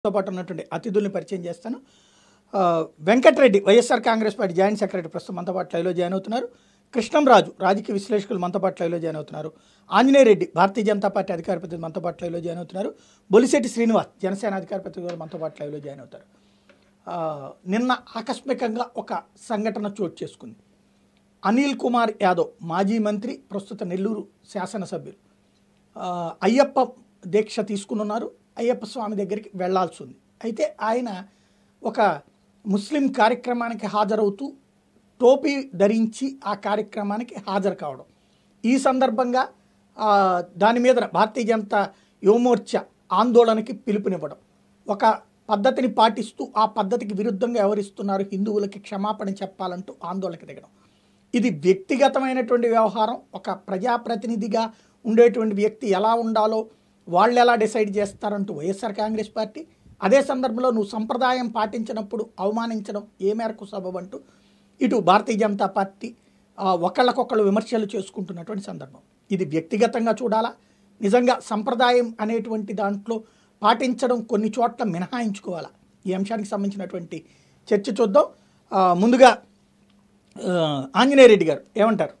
తో పాటు ఉన్నటువంటి అతిథుల్ని పరిచయం చేస్తాను ఆ, Venkatareddy YSR Congress party joint secretary ప్రస్తుతం మనతో పాటు లైవ్లో జాయిన్ అవుతున్నారు కృష్ణంరాజు రాజకీయ విశ్లేషకులు మనతో పాటు లైవ్లో జాయిన్ అవుతున్నారు ఆంజనేయ రెడ్డి భారతీయ జనతా పార్టీ అధికార ప్రతినిధి మనతో పాటు లైవ్లో జాయిన్ అవుతున్నారు బొలిశెట్టి శ్రీనివాస్ జనసేన అధికార ప్రతినిధి కూడా మనతో పాటు లైవ్లో జాయిన్ అవుతారు ఆ, నిన్న ఆకస్మికంగా ఒక సంఘటన చోటు చేసుకుంది అనిల్ కుమార్ యాదవ్ మాజీ మంత్రి ప్రస్తుత నెల్లూరు శాసనసభ్యులు ఆ, అయ్యప్ప దీక్ష తీసుకున్నారు అయ్యప్ప స్వామి దగ్గరికి వెళ్ళాల్సి ఉంది అయితే ఆయన ఒక ముస్లిం కార్యక్రమానికి హాజరవుతూ టోపీ ధరించి ఆ కార్యక్రమానికి హాజరు కావడం ఈ సందర్భంగా ఆ, దాని మీద భారతీయ జనతా యువమోర్చా ఆందోళనకి పిలుపునివ్వడం ఒక పద్ధతిని పాటిస్తూ ఆ పద్ధతికి విరుద్ధంగా వ్యవహరిస్తున్నారు హిందువులకి క్షమాపణ చెప్పాలంటూ ఆందోళనకి దిగడం ఇది వ్యక్తిగతమైనటువంటి వ్యవహారం ఒక ప్రజాప్రతినిధిగా ఉండేటువంటి వ్యక్తి ఎలా ఉండాలో వాళ్ళు ఎలా డిసైడ్ చేస్తారంటూ వైఎస్ఆర్ కాంగ్రెస్ పార్టీ అదే సందర్భంలో నువ్వు సంప్రదాయం పాటించినప్పుడు అవమానించడం ఏ మేరకు సబబంటూ ఇటు భారతీయ జనతా పార్టీ ఆ, ఒకళ్ళకొకళ్ళు విమర్శలు చేసుకుంటున్నటువంటి సందర్భం ఇది వ్యక్తిగతంగా చూడాలా నిజంగా సంప్రదాయం అనేటువంటి దాంట్లో పాటించడం కొన్ని చోట్ల మినహాయించుకోవాలా ఈ అంశానికి సంబంధించినటువంటి చర్చ చూద్దాం ఆ, ముందుగా ఆ, ఆంజనేయ రెడ్డి గారు ఏమంటారు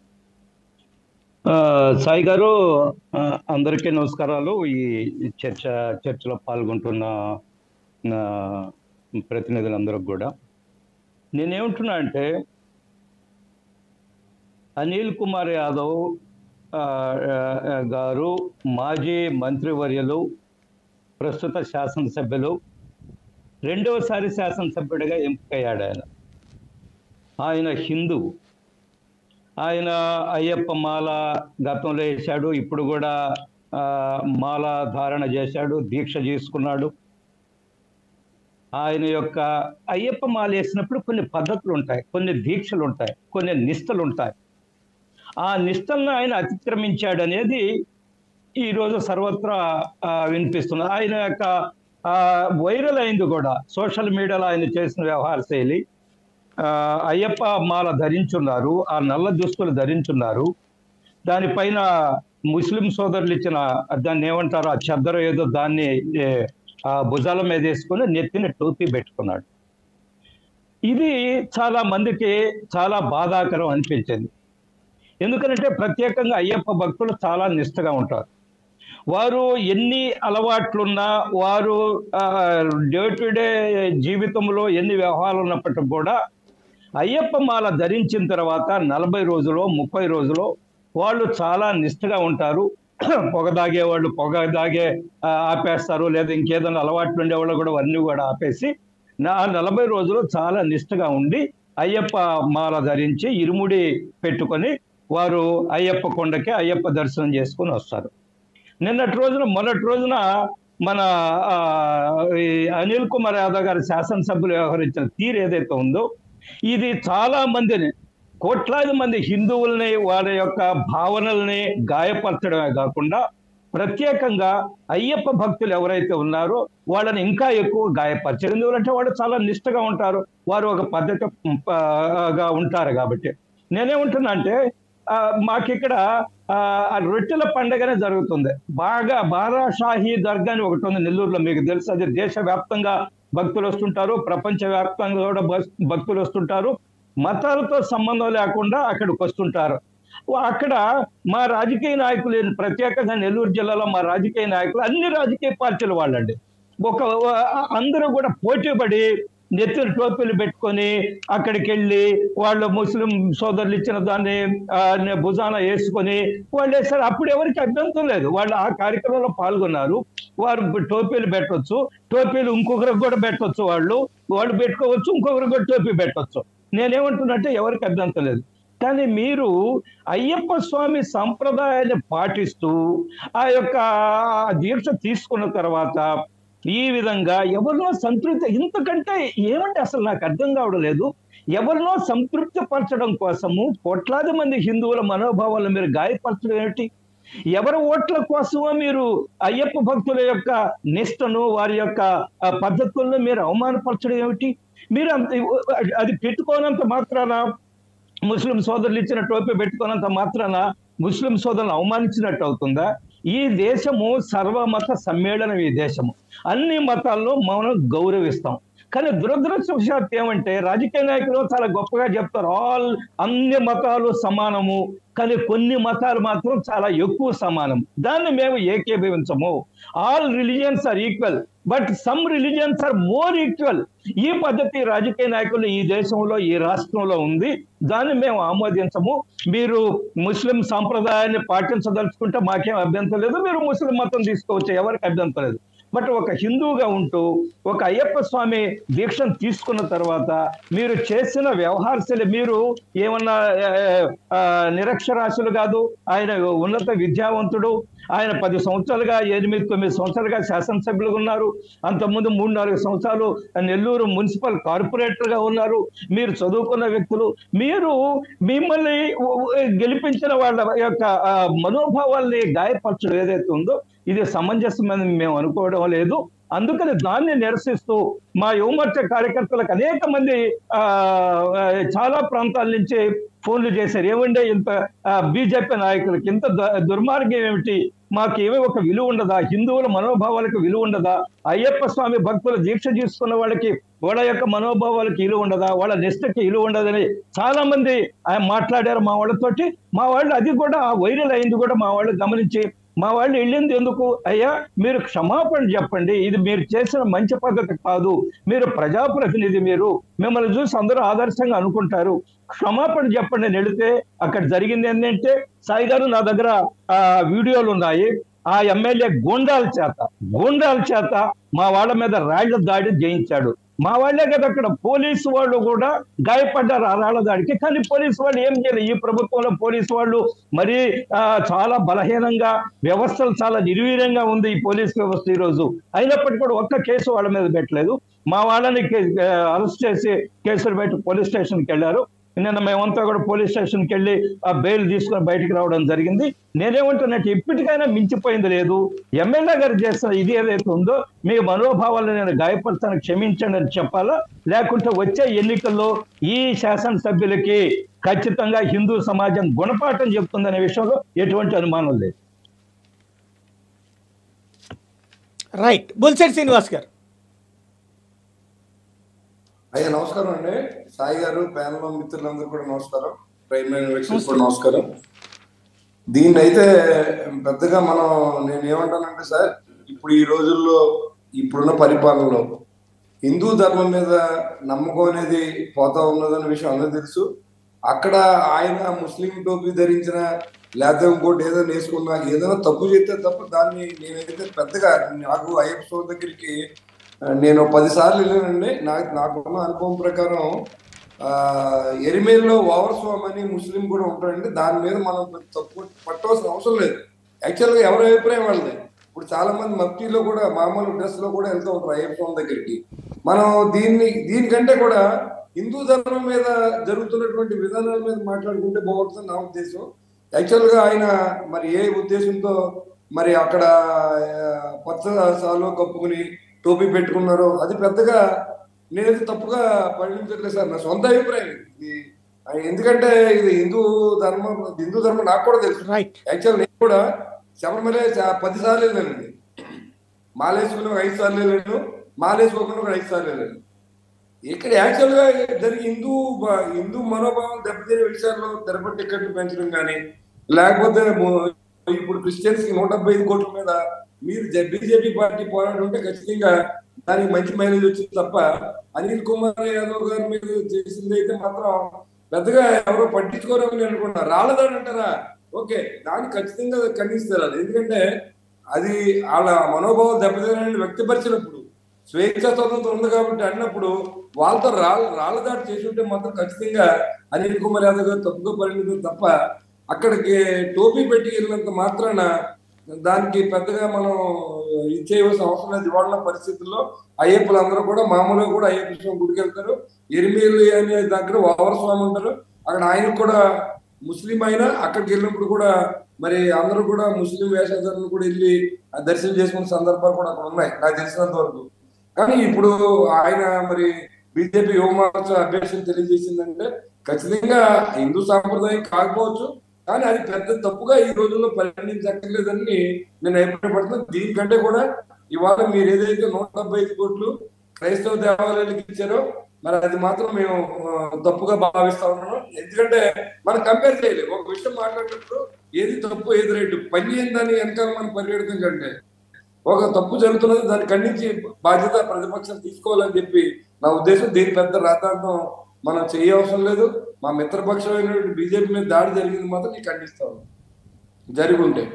ఆ, సాయి గారు ఆ, అందరికీ నమస్కారాలు ఈ చర్చ చర్చలో పాల్గొంటున్న నా ప్రతినిధులందరికి కూడా నేనేమంటున్నా అంటే అనిల్ కుమార్ యాదవ్ ఆ, ఆ, గారు మాజీ మంత్రివర్యులు ప్రస్తుత శాసనసభ్యులు రెండవసారి శాసనసభ్యుడిగా ఎంపికయ్యాడు ఆయన ఆయన హిందూ ఆయన అయ్యప్ప మాల గతంలో వేశాడు ఇప్పుడు కూడా ఆ, మాల ధారణ చేశాడు దీక్ష చేసుకున్నాడు ఆయన యొక్క అయ్యప్ప మాల వేసినప్పుడు కొన్ని పద్ధతులు ఉంటాయి కొన్ని దీక్షలు ఉంటాయి కొన్ని నిష్టలు ఉంటాయి ఆ నిష్టలను ఆయన అతిక్రమించాడు అనేది ఈరోజు సర్వత్రా ఆ, వినిపిస్తుంది ఆయన యొక్క ఆ, వైరల్ అయింది కూడా సోషల్ మీడియాలో ఆయన చేసిన వ్యవహార శైలి ఆ, అయ్యప్ప మాల ధరించున్నారు ఆ నల్ల దుస్తులు ధరించున్నారు దానిపైన ముస్లిం సోదరులు ఇచ్చిన దాన్ని ఏమంటారు ఆ చెద్దర ఏదో దాన్ని ఏ, ఆ భుజాల మీద వేసుకుని నెత్తిన టోపీ పెట్టుకున్నాడు ఇది చాలా మందికి చాలా బాధాకరం అనిపించింది ఎందుకంటే ప్రత్యేకంగా అయ్యప్ప భక్తులు చాలా నిష్టగా ఉంటారు వారు ఎన్ని అలవాట్లున్నా వారు డే టు డే జీవితంలో ఎన్ని వ్యవహారాలు ఉన్నప్పటికీ కూడా అయ్యప్ప మాల ధరించిన తర్వాత నలభై రోజులు ముప్పై రోజులు వాళ్ళు చాలా నిష్టగా ఉంటారు పొగ దాగే వాళ్ళు పొగ దాగే ఆ, ఆపేస్తారు లేదా ఇంకేదైనా అలవాట్లు ఉండేవాళ్ళు కూడా అన్నీ కూడా ఆపేసి నా నలభై రోజులు చాలా నిష్టగా ఉండి అయ్యప్ప మాల ధరించి ఇరుముడి పెట్టుకొని వారు అయ్యప్ప కొండకి అయ్యప్ప దర్శనం చేసుకొని వస్తారు నిన్నటి రోజున మొన్నటి రోజున మన ఆ, ఈ అనిల్ కుమార్ యాదవ్ గారి శాసనసభ్యులు వ్యవహరించిన తీరు ఏదైతే ఉందో ఇది చాలా మందిని కోట్లాది మంది హిందువుల్ని వారి యొక్క భావనల్ని గాయపరచడమే కాకుండా ప్రత్యేకంగా అయ్యప్ప భక్తులు ఎవరైతే ఉన్నారో వాళ్ళని ఇంకా ఎక్కువ గాయపరిచారు ఎందుకంటే వాళ్ళు చాలా నిష్టగా ఉంటారు వారు ఒక పద్ధతి ఆ, గా ఉంటారు కాబట్టి నేనేమంటున్నా అంటే ఆ, మాకిక్కడ ఆ, ఆ రొట్టెల పండగనే జరుగుతుంది బాగా బారాషాహి దర్గా అని ఒకటి ఉంది నెల్లూరులో మీకు తెలుసు అది దేశవ్యాప్తంగా భక్తులు వస్తుంటారు ప్రపంచ వ్యాప్తంగా కూడా భక్- భక్తులు వస్తుంటారు మతాలతో సంబంధం లేకుండా అక్కడికి వస్తుంటారు అక్కడ మా రాజకీయ నాయకులు ప్రత్యేకంగా నెల్లూరు జిల్లాలో మా రాజకీయ నాయకులు అన్ని రాజకీయ పార్టీల వాళ్ళండి ఒక అందరూ కూడా పోటీపడి నెత్తిన టోపీలు పెట్టుకొని అక్కడికి వెళ్ళి వాళ్ళు ముస్లిం సోదరులు ఇచ్చిన దాన్ని ఆ, నే- భుజాన వేసుకొని వాళ్ళు వేస్తారు అప్పుడు ఎవరికి అభ్యంతరం లేదు వాళ్ళు ఆ కార్యక్రమంలో పాల్గొన్నారు వారు టోపీలు పెట్టొచ్చు టోపీలు ఇంకొకరికి కూడా పెట్టొచ్చు వాళ్ళు వాళ్ళు పెట్టుకోవచ్చు ఇంకొకరికి కూడా టోపీ పెట్టొచ్చు నేనేమంటున్నట్టే ఎవరికి అభ్యంతరం లేదు కానీ మీరు అయ్యప్ప స్వామి సంప్రదాయాన్ని పాటిస్తూ ఆ యొక్క దీక్ష తీసుకున్న తర్వాత ఈ విధంగా ఎవరినో సంతృప్తి ఇంతకంటే ఏమంటే అసలు నాకు అర్థం కావడం లేదు ఎవరినో సంతృప్తి పరచడం కోసము కోట్లాది మంది హిందువుల మనోభావాలను మీరు గాయపరచడం ఏమిటి ఎవరి ఓట్ల కోసమో మీరు అయ్యప్ప భక్తుల యొక్క నిష్టను వారి యొక్క ఆ, పద్ధతులను మీరు అవమానపరచడం ఏమిటి మీరు అంత అది పెట్టుకోనంత మాత్రాన ముస్లిం సోదరులు ఇచ్చిన టోపీ పెట్టుకోనంత మాత్రాన ముస్లిం సోదరులను అవమానించినట్టు అవుతుందా ఈ దేశము సర్వమత సమ్మేళనం ఈ దేశము అన్ని మతాల్లో మనం గౌరవిస్తాం కానీ దురదృష్టవశాత్తు ఏమంటే రాజకీయ నాయకులు చాలా గొప్పగా చెప్తారు ఆల్ అన్ని మతాలు సమానము కానీ కొన్ని మతాలు మాత్రం చాలా ఎక్కువ సమానం దాన్ని మేము ఏకీభవించము all religions are equal but some religions are more equal ఈ పద్ధతి రాజకీయ నాయకులు ఈ దేశంలో ఈ రాష్ట్రంలో ఉంది దాన్ని మేము ఆమోదించము మీరు ముస్లిం సాంప్రదాయాన్ని పాటించదలుచుకుంటే మాకేం అభ్యంతరం లేదు మీరు ముస్లిం మతం తీసుకోవచ్చు ఎవరికి అభ్యంతరం లేదు బట్ ఒక హిందువుగా ఉంటూ ఒక అయ్యప్ప స్వామి దీక్షను తీసుకున్న తర్వాత మీరు చేసిన వ్యవహారశైలి మీరు ఏమన్నా ఆ, ఆ, నిరక్షరాస్యులు కాదు ఆయన ఉన్నత విద్యావంతుడు ఆయన పది సంవత్సరాలుగా ఎనిమిది తొమ్మిది సంవత్సరాలుగా శాసనసభ్యులుగా ఉన్నారు అంతకుముందు మూడు నాలుగు సంవత్సరాలు నెల్లూరు మున్సిపల్ కార్పొరేటర్ గా ఉన్నారు మీరు చదువుకున్న వ్యక్తులు మీరు మిమ్మల్ని గెలిపించిన వాళ్ళ యొక్క ఆ, మనోభావాల్ని గాయపరచడం ఏదైతే ఉందో ఇది సమంజసమని మేము అనుకోవడం లేదు అందుకని దాన్ని నిరసిస్తూ మా యువమోర్చ కార్యకర్తలకు అనేక మంది ఆ ఆ, చాలా ప్రాంతాల నుంచి ఫోన్లు చేశారు ఏమంటే ఇంత బీజేపీ నాయకులకి ఇంత ద- దుర్మార్గం ఏమిటి మాకు ఏమీ ఒక విలువ ఉండదా హిందువుల మనోభావాలకు విలువ ఉండదా అయ్యప్ప స్వామి భక్తులు దీక్ష తీసుకున్న వాళ్ళకి వాళ్ళ యొక్క మనోభావాలకు విలువ ఉండదా వాళ్ళ నిష్టకి విలువ ఉండదని చాలా మంది ఆయన మాట్లాడారు మా వాళ్ళతోటి మా వాళ్ళు అది కూడా వైరల్ అయింది కూడా మా వాళ్ళు గమనించి మా వాళ్ళు వెళ్ళింది ఎందుకు అయ్యా మీరు క్షమాపణ చెప్పండి ఇది మీరు చేసిన మంచి పద్ధతి కాదు మీరు ప్రజాప్రతినిధి మీరు మిమ్మల్ని చూసి అందరూ ఆదర్శంగా అనుకుంటారు క్షమాపణ చెప్పండి అని వెళితే అక్కడ జరిగింది ఏంటంటే సాయి గారు నా దగ్గర ఆ వీడియోలు ఉన్నాయి ఆ ఎమ్మెల్యే గూండాల చేత గూండాల చేత మా వాళ్ళ మీద రాళ్ల దాడి జయించాడు మా వాళ్ళే కదా అక్కడ పోలీసు వాళ్ళు కూడా గాయపడ్డారు ఆ రాళ్ల దాడికి కానీ పోలీసు వాళ్ళు ఏం చేయలేదు ఈ ప్రభుత్వంలో పోలీసు వాళ్ళు మరీ ఆ, చాలా బలహీనంగా వ్యవస్థలు చాలా నిర్వీర్యంగా ఉంది ఈ పోలీస్ వ్యవస్థ ఈ రోజు అయినప్పటికీ కూడా ఒక్క కేసు వాళ్ళ మీద పెట్టలేదు మా వాళ్ళని అరెస్ట్ చేసి కేసులు పెట్టి పోలీస్ స్టేషన్కి వెళ్ళారు నిన్న మేమంతా కూడా పోలీస్ స్టేషన్కి వెళ్ళి ఆ బెయిల్ తీసుకొని బయటికి రావడం జరిగింది నేనేమంటున్నట్టు ఇప్పటికైనా మించిపోయింది లేదు ఎమ్మెల్యే గారు చేసిన ఇది ఏదైతే ఉందో మీ మనోభావాలను నేను గాయపరుస్తాను క్షమించండి అని చెప్పాలా లేకుంటే వచ్చే ఎన్నికల్లో ఈ శాసనసభ్యులకి ఖచ్చితంగా హిందూ సమాజం గుణపాఠం చెప్తుందనే విషయంలో ఎటువంటి అనుమానం లేదు రైట్ బుల్సెట్ శ్రీనివాస్ గారు అయ్యా నమస్కారం అండి సాయి గారు ప్యానల్ మిత్రులందరూ కూడా నమస్కారం ప్రైమరీ వ్యక్తులు కూడా నమస్కారం దీన్ని అయితే పెద్దగా మనం నేను ఏమంటానంటే సార్ ఇప్పుడు ఈ రోజుల్లో ఇప్పుడున్న పరిపాలనలో హిందూ ధర్మం మీద నమ్మకం అనేది పోతా ఉన్నదన్న విషయం అందరూ తెలుసు అక్కడ ఆయన ముస్లిం టోపీ ధరించిన లేకపోతే ఇంకోటి ఏదో వేసుకున్నా ఏదైనా తప్పు చేస్తే తప్ప దాన్ని నేనైతే పెద్దగా నాకు అయ్యప్ప స్వామి దగ్గరికి ఆ, నేను పది సార్లు వెళ్ళానండి నాకు నాకున్న అనుభవం ప్రకారం ఆ, ఎరిమేల్లో ఓవర్ స్వామి అని ముస్లిం కూడా ఉంటారండి దాని మీద మనం పెద్ద తప్పు పట్టవలసిన అవసరం లేదు యాక్చువల్గా ఎవరి అభిప్రాయం వాళ్ళది ఇప్పుడు చాలా మంది మఫ్టీలో కూడా మామూలు డ్రెస్ లో కూడా వెళ్తూ ఉంటారు అయ్యప్ప స్వామి దగ్గరికి మనం దీన్ని దీనికంటే కూడా హిందూ ధర్మం మీద జరుగుతున్నటువంటి విధానాల మీద మాట్లాడుకుంటే బాగుంటుంది నా ఉద్దేశం యాక్చువల్ గా ఆయన మరి ఏ ఉద్దేశంతో మరి అక్కడ ఆ, పచ్చ సాలో కప్పుకుని టోపీ పెట్టుకున్నారో అది పెద్దగా నేనైతే తప్పుగా పరిగణించట్లేదు సార్ నా సొంత అభిప్రాయం ఇది ఆ, ఎందుకంటే ఇది హిందూ ధర్మం హిందూ ధర్మం నాకు కూడా తెలుసు రైట్ యాక్చువల్ నేను కూడా శబరిమల చా- పది సార్లు వెళ్ళానండి మాలేసుకుని ఒక ఐదు సార్లు వెళ్ళాను మాలేసుకోకుండా ఒక ఐదు సార్లు వెళ్ళాను ఇక్కడ యాక్చువల్ గా జరిగి హిందూ బ- హిందూ మనోభావం దెబ్బతినే విషయాల్లో తిరుపతి టికెట్లు పెంచడం కానీ లేకపోతే mo- ఇప్పుడు క్రిస్టియన్స్ కి నూట డెబ్బై ఐదు కోట్ల మీద మీరు బీజేపీ పార్టీ పోరాటం ఉంటే ఖచ్చితంగా దానికి మంచి మైలేజ్ వచ్చింది తప్ప అనిల్ కుమార్ యాదవ్ గారి మీద చేసింది అయితే మాత్రం పెద్దగా ఎవరో పట్టించుకోరని నేను అనుకున్నా రాళ్ళదాడు అంటారా ఓకే దాన్ని ఖచ్చితంగా ఖండిస్తారు అది ఎందుకంటే అది వాళ్ళ మనోభావం దెబ్బతినని వ్యక్తపరిచినప్పుడు స్వేచ్ఛ స్వతంత్రం ఉంది కాబట్టి అన్నప్పుడు వాళ్ళతో రాళ్ళ రాళ్ళ దాడి చేసి ఉంటే మాత్రం ఖచ్చితంగా అనిల్ కుమార్ యాదవ్ గారు తప్పుగా పరిణితం తప్ప అక్కడికి టోపీ పెట్టి వెళ్ళినంత మాత్రాన దానికి పెద్దగా మనం ఇచ్చేయవలసిన అవసరం లేదు ఇవాళ పరిస్థితుల్లో అయ్యప్పలు అందరూ కూడా మామూలుగా కూడా అయ్యప్ప స్వామి గుడికి వెళ్తారు ఎరిమేలు అనే దగ్గర ఓవర స్వామి ఉంటారు అక్కడ ఆయనకు కూడా ముస్లిం అయినా అక్కడికి వెళ్ళినప్పుడు కూడా మరి అందరూ కూడా ముస్లిం వేషధారులు కూడా వెళ్ళి ఆ దర్శనం చేసుకున్న సందర్భాలు కూడా అక్కడ ఉన్నాయి నాకు తెలిసినంత వరకు కానీ ఇప్పుడు ఆయన మరి బీజేపీ యువ మోర్చా అభ్యర్థులు తెలియజేసిందంటే ఖచ్చితంగా హిందూ సాంప్రదాయం కాకపోవచ్చు కానీ అది పెద్ద తప్పుగా ఈ రోజుల్లో పరిగణించక్కర్లేదని నేను అభిప్రాయపడుతున్నాను దీనికంటే కూడా ఇవాళ మీరు ఏదైతే నూట డెబ్బై ఐదు కోట్లు క్రైస్తవ దేవాలయాలకు ఇచ్చారో మరి అది మాత్రం మేము ఆ, తప్పుగా భావిస్తా ఉన్నాను ఎందుకంటే మనం కంపేర్ చేయలేము ఒక విషయం మాట్లాడినప్పుడు ఏది తప్పు ఏది రైట్ పని చేయని దాన్ని వెనకాల మనం పరిగెడతాం కంటే ఒక తప్పు జరుగుతున్నది దాన్ని ఖండించి బాధ్యత ప్రతిపక్షం తీసుకోవాలని చెప్పి నా ఉద్దేశం దీని పెద్ద రాతాంతం మనం చేయవసరం లేదు మా మిత్రపక్షమైనటువంటి బీజేపీ మీద దాడి జరిగింది మాత్రం నేను ఖండిస్తాను జరిగి ఉంటే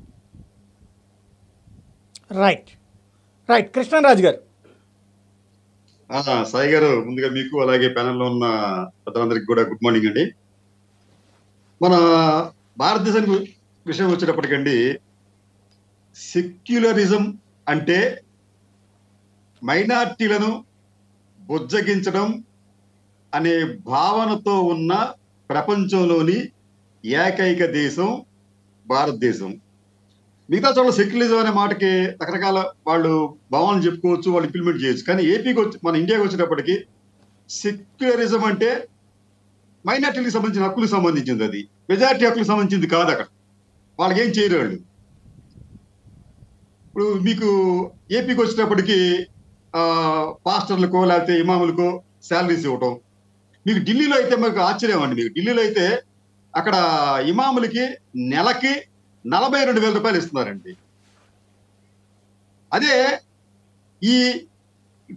రైట్ రైట్ కృష్ణరాజు గారు ఆ, సాయి గారు ముందుగా మీకు అలాగే ప్యానెల్లో ఉన్న పెద్దలందరికీ కూడా గుడ్ మార్నింగ్ అండి మన భారతదేశం విషయం వచ్చేటప్పటికండి సెక్యులరిజం అంటే మైనార్టీలను బుజ్జగించడం అనే భావనతో ఉన్న ప్రపంచంలోని ఏకైక దేశం భారతదేశం మిగతా చోట్ల సెక్యులరిజం అనే మాటకి రకరకాల వాళ్ళు భావనలు చెప్పుకోవచ్చు వాళ్ళు ఇంప్లిమెంట్ చేయొచ్చు కానీ ఏపీకి వచ్చి మన ఇండియాకి వచ్చేటప్పటికి సెక్యులరిజం అంటే మైనార్టీలకు సంబంధించిన హక్కులకు సంబంధించింది అది మెజారిటీ హక్కులకు సంబంధించింది కాదు అక్కడ వాళ్ళకి ఏం చేయరు వాళ్ళు ఇప్పుడు మీకు ఏపీకి వచ్చేటప్పటికి ఆ, పాస్టర్లకో లేకపోతే ఇమాములకో శాలరీస్ ఇవ్వటం మీకు ఢిల్లీలో అయితే మీకు ఆశ్చర్యం అండి మీకు ఢిల్లీలో అయితే అక్కడ ఇమాములకి నెలకి నలభై రెండు వేల రూపాయలు ఇస్తున్నారండి అదే ఈ